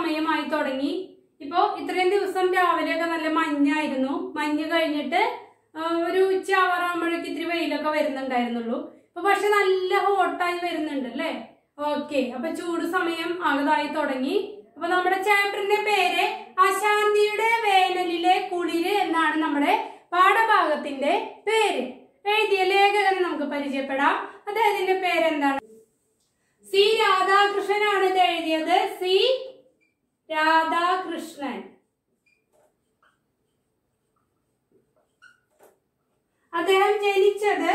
സമയമായി തുടങ്ങി ഇപ്പോ ഇത്രയും ദിവസം രാവിലെയൊക്കെ നല്ല മഞ്ഞായിരുന്നു മഞ്ഞ് കഴിഞ്ഞിട്ട് ആ, ഒരു ഉച്ച ആവാറാകുമ്പോഴേക്ക് ഇത്തിരി വെയിലൊക്കെ വരുന്നുണ്ടായിരുന്നുള്ളൂ ഇപ്പൊ പക്ഷെ നല്ല ഹോട്ടായി വരുന്നുണ്ട് അല്ലേ ഓക്കെ അപ്പൊ ചൂട് സമയം ആകതായി തുടങ്ങി അപ്പൊ നമ്മുടെ ചാപ്റ്ററിന്റെ പേര് അശാന്തിയുടെ വേനലിലെ കുളിര് എന്നാണ് നമ്മുടെ പാഠഭാഗത്തിന്റെ പേര് എഴുതിയ ലേഖകനെ നമുക്ക് പരിചയപ്പെടാം അദ്ദേഹത്തിന്റെ പേരെന്താണ് സി രാധാകൃഷ്ണനാണ് ഇത് എഴുതിയത് സി രാധാകൃഷ്ണൻ അദ്ദേഹം ജനിച്ചത്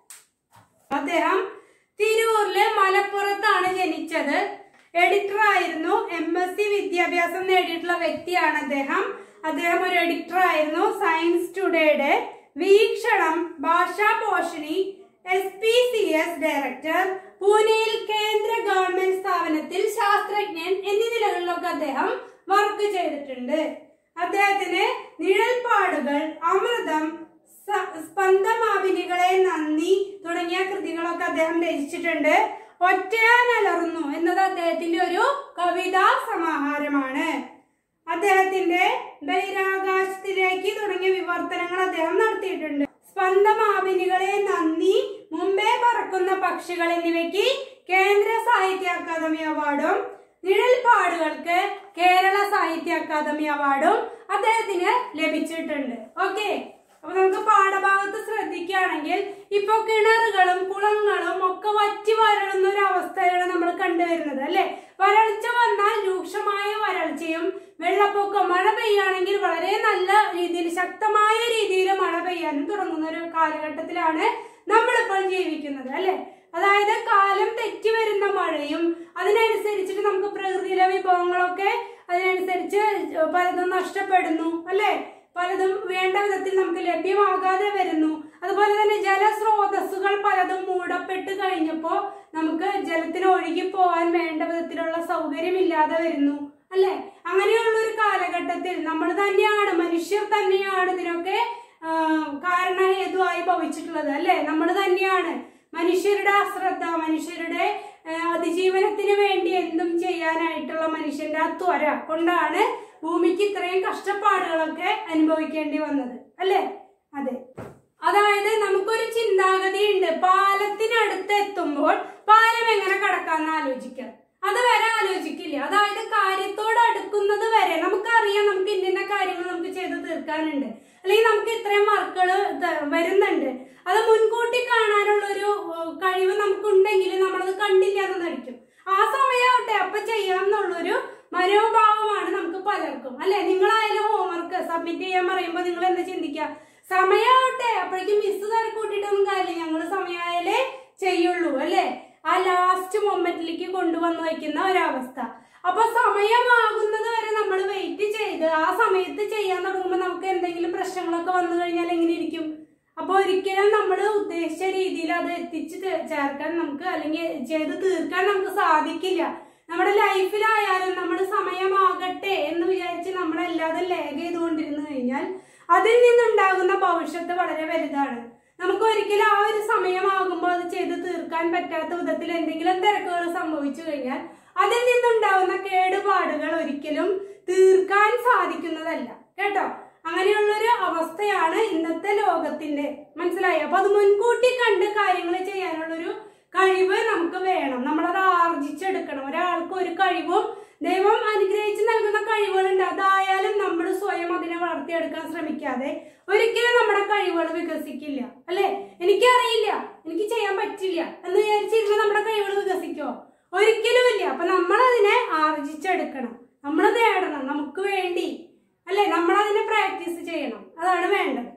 അദ്ദേഹം തിരൂരില് മലപ്പുറത്താണ് ജനിച്ചത് എഡിറ്റർ ആയിരുന്നു എം എസ് സി വിദ്യാഭ്യാസം നേടിയിട്ടുള്ള വ്യക്തിയാണ് അദ്ദേഹം അദ്ദേഹം ഒരു എഡിറ്റർ ആയിരുന്നു സയൻസ് ടുഡേയുടെ വീക്ഷണം Bhasha Poshini S P C S director പൂനെയിൽ കേന്ദ്ര ഗവൺമെന്റ് സ്ഥാപനത്തിൽ ശാസ്ത്രജ്ഞൻ എന്നീ നിലകളിലൊക്കെ അദ്ദേഹം വർക്ക് ചെയ്തിട്ടുണ്ട് അദ്ദേഹത്തിന് നിഴൽപ്പാടുകൾ അമൃതം സ- സ്പന്ദമാപിനികളെ നന്ദി തുടങ്ങിയ കൃതികളൊക്കെ അദ്ദേഹം രചിച്ചിട്ടുണ്ട് ഒറ്റയാൻ അലർന്നു എന്നത് അദ്ദേഹത്തിന്റെ ഒരു കവിതാ സമാഹാരമാണ് അദ്ദേഹത്തിന്റെ ബഹിരാകാശത്തിലേക്ക് തുടങ്ങിയ വിവർത്തനങ്ങൾ അദ്ദേഹം നടത്തിയിട്ടുണ്ട് സ്പന്ദമാപിനികളെ നന്ദി മുമ്പേ പറക്കുന്ന പക്ഷികൾ എന്നിവയ്ക്ക് കേന്ദ്ര സാഹിത്യ അക്കാദമി അവാർഡും നിഴൽപ്പാടുകൾക്ക് കേരള സാഹിത്യ അക്കാദമി അവാർഡും അദ്ദേഹത്തിന് ലഭിച്ചിട്ടുണ്ട് ഓക്കെ അപ്പൊ നമുക്ക് പാഠഭാഗത്ത് ശ്രദ്ധിക്കുകയാണെങ്കിൽ ഇപ്പൊ കിണറുകളും കുളങ്ങളും ഒക്കെ വറ്റി വരളുന്ന ഒരു അവസ്ഥയാണ് നമ്മൾ കണ്ടുവരുന്നത് അല്ലെ വരൾച്ച വന്നാൽ രൂക്ഷമായ വരൾച്ചയും വെള്ളപ്പൊക്കം മഴ പെയ്യാണെങ്കിൽ വളരെ നല്ല രീതിയിൽ ശക്തമായ രീതിയിൽ മഴ പെയ്യാനും തുടങ്ങുന്ന ഒരു കാലഘട്ടത്തിലാണ് നമ്മളിപ്പോൾ ജീവിക്കുന്നത് അല്ലെ അതായത് കാലം തെറ്റി വരുന്ന മഴയും അതിനനുസരിച്ചിട്ട് നമുക്ക് പ്രകൃതിയിലെ വിഭവങ്ങളൊക്കെ അതിനനുസരിച്ച് പലതും നഷ്ടപ്പെടുന്നു അല്ലെ പലതും വേണ്ട വിധത്തിൽ നമുക്ക് ലഭ്യമാകാതെ വരുന്നു അതുപോലെ തന്നെ ജലസ്രോതസ്സുകൾ പലതും മൂടപ്പെട്ട് കഴിഞ്ഞപ്പോ നമുക്ക് ജലത്തിന് ഒഴുകി പോവാൻ വേണ്ട വിധത്തിലുള്ള സൗകര്യമില്ലാതെ വരുന്നു അല്ലെ അങ്ങനെയുള്ള ഒരു കാലഘട്ടത്തിൽ നമ്മൾ തന്നെയാണ് മനുഷ്യർ തന്നെയാണ് ഇതിനൊക്കെ ആ, കാരണഹേതുവായി ഭവിച്ചിട്ടുള്ളത് അല്ലെ നമ്മൾ തന്നെയാണ് മനുഷ്യരുടെ അശ്രദ്ധ മനുഷ്യരുടെ ആ, അതിജീവനത്തിന് വേണ്ടി എന്തും ചെയ്യാനായിട്ടുള്ള മനുഷ്യന്റെ ആ ത്വര കൊണ്ടാണ് ഭൂമിക്ക് ഇത്രയും കഷ്ടപ്പാടുകളൊക്കെ അനുഭവിക്കേണ്ടി വന്നത് അല്ലേ അതെ അതായത് നമുക്കൊരു ചിന്താഗതി ഉണ്ട് പാലത്തിനടുത്ത് എത്തുമ്പോൾ പാലം എങ്ങനെ കടക്കാന്ന് ആലോചിക്കാം അത് വരെ ആലോചിക്കില്ല അതായത് കാര്യത്തോട് അടുക്കുന്നത് വരെ നമുക്കറിയാം നമുക്ക് ഇന്ന കാര്യങ്ങൾ നമുക്ക് ചെയ്ത് തീർക്കാനുണ്ട് അല്ലെങ്കിൽ നമുക്ക് ഇത്രയും വർക്കുകൾ വരുന്നുണ്ട് അത് മുൻകൂട്ടി കാണാനുള്ള ഒരു ഏഹ്, കഴിവ് നമുക്കുണ്ടെങ്കിൽ നമ്മളത് കണ്ടില്ല എന്ന് നടിക്കും ആ സമയമാവട്ടെ അപ്പൊ ചെയ്യാം എന്നുള്ളൊരു മനോഭാവമാണ് നമുക്ക് പലർക്കും അല്ലെ നിങ്ങളായാലും ഹോംവർക്ക് സബ്മിറ്റ് ചെയ്യാൻ പറയുമ്പോൾ നിങ്ങൾ എന്താ ചിന്തിക്കുക സമയമാവട്ടെ അപ്പോഴേക്കും മിസ് തരം കൂട്ടിയിട്ടൊന്നും കാര്യമില്ല ഞങ്ങൾ സമയമായാലേ ചെയ്യുള്ളൂ അല്ലെ ആ ലാസ്റ്റ് മൊമെന്റിലേക്ക് കൊണ്ടുവന്ന് വയ്ക്കുന്ന ഒരവസ്ഥ അപ്പൊ സമയമാകുന്നത് വരെ നമ്മൾ വെയിറ്റ് ചെയ്ത് ആ സമയത്ത് ചെയ്യാൻ തുടങ്ങുമ്പോൾ നമുക്ക് എന്തെങ്കിലും പ്രശ്നങ്ങളൊക്കെ വന്നു കഴിഞ്ഞാൽ എങ്ങനെ ഇരിക്കും അപ്പൊ ഒരിക്കലും നമ്മൾ ഉദ്ദേശിച്ച രീതിയിൽ അത് എത്തിച്ച് തേ- ചേർക്കാൻ നമുക്ക് അല്ലെങ്കിൽ ചെയ്ത് തീർക്കാൻ നമുക്ക് സാധിക്കില്ല നമ്മുടെ ലൈഫിലായാലും നമ്മൾ സമയമാകട്ടെ എന്ന് വിചാരിച്ച് നമ്മളല്ലാതെ ലേഖ ചെയ്തുകൊണ്ടിരുന്നു കഴിഞ്ഞാൽ അതിൽ നിന്നുണ്ടാകുന്ന ഭവിഷ്യത്ത് വളരെ വലുതാണ് നമുക്ക് ഒരിക്കലും ആ ഒരു സമയമാകുമ്പോൾ അത് ചെയ്ത് തീർക്കാൻ പറ്റാത്ത വിധത്തിൽ എന്തെങ്കിലും തിരക്കുകൾ സംഭവിച്ചു കഴിഞ്ഞാൽ അതിൽ നിന്നുണ്ടാവുന്ന കേടുപാടുകൾ ഒരിക്കലും തീർക്കാൻ സാധിക്കുന്നതല്ല കേട്ടോ അങ്ങനെയുള്ളൊരു അവസ്ഥയാണ് ഇന്നത്തെ ലോകത്തിന്റെ മനസ്സിലായി അപ്പൊ അത് മുൻകൂട്ടി കണ്ട് കാര്യങ്ങൾ ചെയ്യാനുള്ളൊരു കഴിവ് നമുക്ക് വേണം നമ്മളത് ആർജിച്ചെടുക്കണം ഒരാൾക്ക് ഒരു കഴിവും ദൈവം അനുഗ്രഹിച്ച് നൽകുന്ന കഴിവുകളുണ്ട് അതായാലും നമ്മൾ സ്വയം അതിനെ വളർത്തിയെടുക്കാൻ ശ്രമിക്കാതെ ഒരിക്കലും നമ്മുടെ കഴിവുകൾ വികസിക്കില്ല അല്ലെ എനിക്കറിയില്ല എനിക്ക് ചെയ്യാൻ പറ്റില്ല എന്ന് വിചാരിച്ചിരുന്ന നമ്മുടെ കഴിവുകൾ വികസിക്കോ ഒരിക്കലും ഇല്ല അപ്പൊ നമ്മൾ അതിനെ ആർജിച്ചെടുക്കണം നമ്മൾ നേടണം നമുക്ക് വേണ്ടി അല്ലെ നമ്മൾ അതിനെ പ്രാക്ടീസ് ചെയ്യണം അതാണ് വേണ്ടത്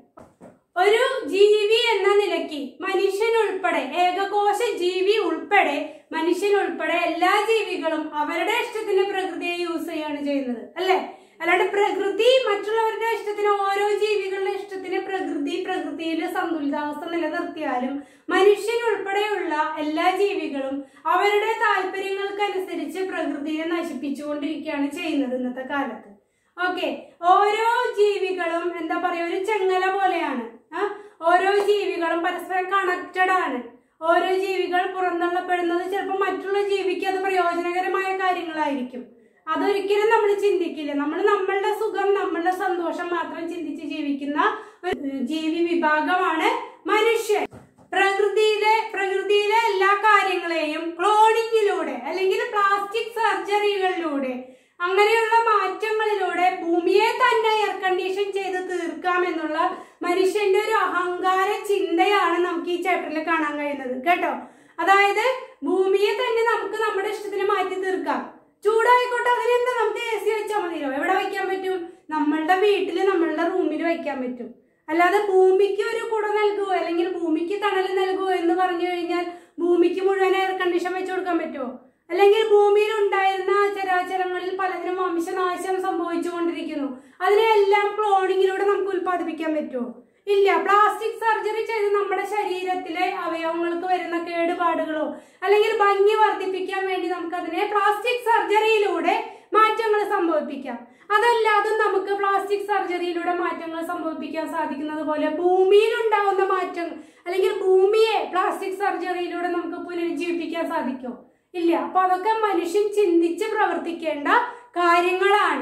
ഒരു ജീവി എന്ന നിലയ്ക്ക് മനുഷ്യൻ ഉൾപ്പെടെ ഏകകോശ ജീവി ഉൾപ്പെടെ മനുഷ്യൻ ഉൾപ്പെടെ എല്ലാ ജീവികളും അവരുടെ ഇഷ്ടത്തിന് പ്രകൃതിയെ യൂസ് ചെയ്യാണ് ചെയ്യുന്നത് അല്ലെ അല്ലാണ്ട് പ്രകൃതി മറ്റുള്ളവരുടെ ഇഷ്ടത്തിന് ഓരോ ജീവികളുടെ ഇഷ്ടത്തിന് പ്രകൃതി പ്രകൃതിയിൽ സന്തുലിതാവസ്ഥ നിലനിർത്തിയാലും മനുഷ്യൻ ഉൾപ്പെടെയുള്ള എല്ലാ ജീവികളും അവരുടെ താല്പര്യങ്ങൾക്കനുസരിച്ച് പ്രകൃതിയെ നശിപ്പിച്ചുകൊണ്ടിരിക്കുകയാണ് ചെയ്യുന്നത് ഇന്നത്തെ കാലത്ത് ഓക്കെ ഓരോ ജീവികളും എന്താ പറയാ ഒരു ചെങ്ങല പോലെയാണ് ആ? ഓരോ ജീവികളും പരസ്പരം കണക്റ്റഡ് ആണ് ഓരോ ജീവികൾ പുറന്തള്ളപ്പെടുന്നത് ചിലപ്പോൾ മറ്റുള്ള ജീവിക്ക് അത് പ്രയോജനകരമായ കാര്യങ്ങളായിരിക്കും അതൊരിക്കലും നമ്മൾ ചിന്തിക്കില്ല നമ്മൾ നമ്മളുടെ സുഖം നമ്മളുടെ സന്തോഷം മാത്രം ചിന്തിച്ച് ജീവിക്കുന്ന ഒരു ജീവി വിഭാഗമാണ് മനുഷ്യൻ പ്രകൃതിയിലെ പ്രകൃതിയിലെ എല്ലാ കാര്യങ്ങളെയും ക്ലോണിങ്ങിലൂടെ അല്ലെങ്കിൽ പ്ലാസ്റ്റിക് സർജറികളിലൂടെ അങ്ങനെയുള്ള മാറ്റങ്ങളിലൂടെ ഭൂമിയെ തന്നെ എയർ കണ്ടീഷൻ ചെയ്ത് തീർക്കാമെന്നുള്ള മനുഷ്യന്റെ ഒരു അഹങ്കാര ചിന്തയാണ് നമുക്ക് ഈ ചാപ്റ്ററിൽ കാണാൻ കഴിയുന്നത് കേട്ടോ അതായത് ഭൂമിയെ തന്നെ നമുക്ക് നമ്മുടെ ഇഷ്ടത്തിന് മാറ്റി തീർക്കാം ചൂടായിക്കോട്ടെ അതിനെന്താ നമുക്ക് എ സി വെച്ചാൽ മതിയോ എവിടെ വെക്കാൻ പറ്റും നമ്മളുടെ വീട്ടിൽ നമ്മളുടെ റൂമിൽ വെക്കാൻ പറ്റും അല്ലാതെ ഭൂമിക്ക് ഒരു കുട നൽകുവോ അല്ലെങ്കിൽ ഭൂമിക്ക് തണൽ നൽകുവോ എന്ന് പറഞ്ഞു കഴിഞ്ഞാൽ ഭൂമിക്ക് മുഴുവൻ എയർ കണ്ടീഷൻ വെച്ച് കൊടുക്കാൻ പറ്റുമോ അല്ലെങ്കിൽ ഭൂമിയിൽ ഉണ്ടായിരുന്ന ചരാചരങ്ങളിൽ പലതിനും വംശനാശം സംഭവിച്ചുകൊണ്ടിരിക്കുന്നു അതിനെല്ലാം ക്ലോണിങ്ങിലൂടെ നമുക്ക് ഉൽപ്പാദിപ്പിക്കാൻ പറ്റുമോ ഇല്ല പ്ലാസ്റ്റിക് സർജറി ചെയ്ത് നമ്മുടെ ശരീരത്തിലെ അവയവങ്ങൾക്ക് വരുന്ന കേടുപാടുകളോ അല്ലെങ്കിൽ ഭംഗി വർദ്ധിപ്പിക്കാൻ വേണ്ടി നമുക്ക് അതിനെ പ്ലാസ്റ്റിക് സർജറിയിലൂടെ മാറ്റങ്ങൾ സംഭവിപ്പിക്കാം അതല്ലാതെ നമുക്ക് പ്ലാസ്റ്റിക് സർജറിയിലൂടെ മാറ്റങ്ങൾ സംഭവിപ്പിക്കാൻ സാധിക്കുന്നത് പോലെ ഭൂമിയിൽ ഉണ്ടാവുന്ന മാറ്റം അല്ലെങ്കിൽ ഭൂമിയെ പ്ലാസ്റ്റിക് സർജറിയിലൂടെ നമുക്ക് പുനരുജ്ജീവിപ്പിക്കാൻ സാധിക്കും ഇല്ല അപ്പൊ അതൊക്കെ മനുഷ്യൻ ചിന്തിച്ച് പ്രവർത്തിക്കേണ്ട കാര്യങ്ങളാണ്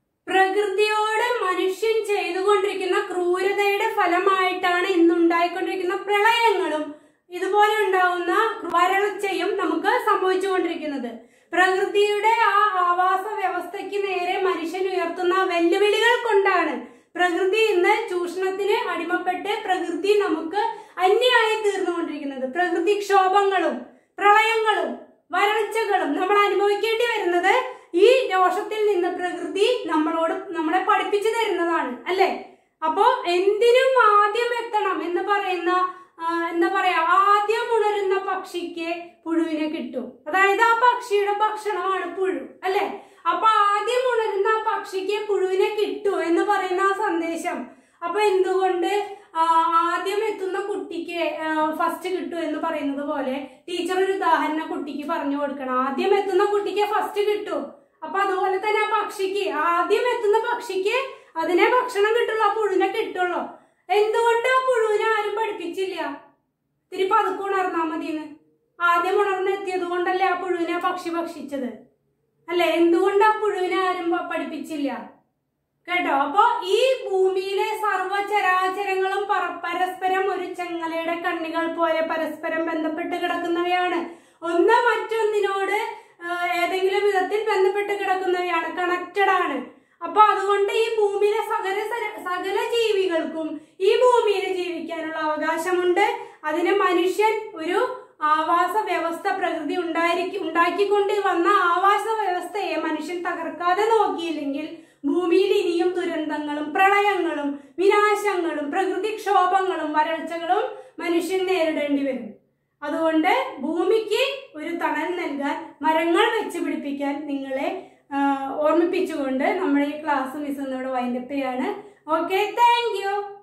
പ്രകൃതിയോട് മനുഷ്യൻ ചെയ്തുകൊണ്ടിരിക്കുന്ന ക്രൂരതയുടെ ഫലമായിട്ടാണ് ഇന്നുണ്ടായിക്കൊണ്ടിരിക്കുന്ന പ്രളയങ്ങളും ഇതുപോലെ ഉണ്ടാവുന്ന വരൾച്ചയും നമുക്ക് സംഭവിച്ചുകൊണ്ടിരിക്കുന്നത് പ്രകൃതിയുടെ ആ ആവാസ വ്യവസ്ഥയ്ക്ക് നേരെ മനുഷ്യൻ ഉയർത്തുന്ന വെല്ലുവിളികൾ കൊണ്ടാണ് പ്രകൃതി ഇന്ന് ചൂഷണത്തിന് അടിമപ്പെട്ട് പ്രകൃതി നമുക്ക് അന്യായി തീർന്നുകൊണ്ടിരിക്കുന്നത് പ്രകൃതിക്ഷോഭങ്ങളും പ്രളയങ്ങളും വരൾച്ചകളും നമ്മൾ അനുഭവിക്കേണ്ടി വരുന്നത് ഈ ദോഷത്തിൽ നിന്ന് പ്രകൃതി നമ്മളോട് നമ്മളെ പഠിപ്പിച്ചു തരുന്നതാണ് അല്ലെ അപ്പോ എന്തിനും ആദ്യം എത്തണം എന്ന് പറയുന്ന ആ, എന്താ പറയാ ആദ്യം ഉണരുന്ന പക്ഷിക്ക് പുഴുവിനെ കിട്ടും അതായത് ആ പക്ഷിയുടെ ഭക്ഷണമാണ് പുഴു അല്ലെ അപ്പൊ ആദ്യം ഉണരുന്ന ആ പക്ഷിക്ക് പുഴുവിനെ കിട്ടൂ എന്ന് പറയുന്ന ആ സന്ദേശം അപ്പൊ എന്തുകൊണ്ട് ആ, ആദ്യം എത്തുന്ന കുട്ടിക്ക് ഫസ്റ്റ് കിട്ടൂ എന്ന് പറയുന്നത് പോലെ ടീച്ചർ ഒരു ഉദാഹരണം കുട്ടിക്ക് പറഞ്ഞു കൊടുക്കണം ആദ്യം എത്തുന്ന കുട്ടിക്ക് ഫസ്റ്റ് കിട്ടൂ അപ്പൊ അതുപോലെ തന്നെ ആ പക്ഷിക്ക് ആദ്യം എത്തുന്ന പക്ഷിക്ക് അതിനെ ഭക്ഷണം കിട്ടുള്ളൂ ആ പുഴുവിനെ കിട്ടുള്ളൂ എന്തുകൊണ്ട് ആ പുഴുവിനെ ആരും പഠിപ്പിച്ചില്ല ഇത്തിരി പതുക്കെ ഉണർന്നാ മതിന്ന് ആദ്യം ഉണർന്നെത്തിയത് കൊണ്ടല്ലേ ആ പുഴുവിനെ ആ പക്ഷി ഭക്ഷിച്ചത് അല്ലെ എന്തുകൊണ്ട് ആ പുഴുവിനെ ആരും പ- പഠിപ്പിച്ചില്ല കേട്ടോ അപ്പൊ ഈ ഭൂമിയിലെ സർവ്വചരാചരങ്ങളും പര- പരസ്പരം ഒരു ചെങ്ങലയുടെ കണ്ണികൾ പോലെ പരസ്പരം ബന്ധപ്പെട്ട് കിടക്കുന്നവയാണ് ഒന്ന് മറ്റൊന്നിനോട് ആ, ഏതെങ്കിലും വിധത്തിൽ ബന്ധപ്പെട്ട് കിടക്കുന്നവയാണ് കണക്റ്റഡ് ആണ് അപ്പൊ അതുകൊണ്ട് ഈ ഭൂമിയിലെ സകല സര- സകല ജീവികൾക്കും ഈ ഭൂമിയിൽ ജീവിക്കാനുള്ള അവകാശമുണ്ട് അതിന് മനുഷ്യൻ ഒരു ആവാസ വ്യവസ്ഥ പ്രകൃതി ഉണ്ടായിരിക്കും ഉണ്ടാക്കിക്കൊണ്ട് വന്ന ആവാസ വ്യവസ്ഥയെ മനുഷ്യൻ തകർക്കാതെ നോക്കിയില്ലെങ്കിൽ ഭൂമിയിൽ ഇനിയും ദുരന്തങ്ങളും പ്രളയങ്ങളും വിനാശങ്ങളും പ്രകൃതിക്ഷോഭങ്ങളും വരൾച്ചകളും മനുഷ്യൻ നേരിടേണ്ടി വരും അതുകൊണ്ട് ഭൂമിക്ക് ഒരു തണൽ നൽകാൻ മരങ്ങൾ വെച്ച് പിടിപ്പിക്കാൻ നിങ്ങളെ ആ, ഓർമ്മിപ്പിച്ചുകൊണ്ട് നമ്മുടെ ഈ ക്ലാസ് മിസ് ഇന്നിവിടെ വൈൻഡപ്പ് ചെയ്യാണ് ഓക്കെ താങ്ക് യു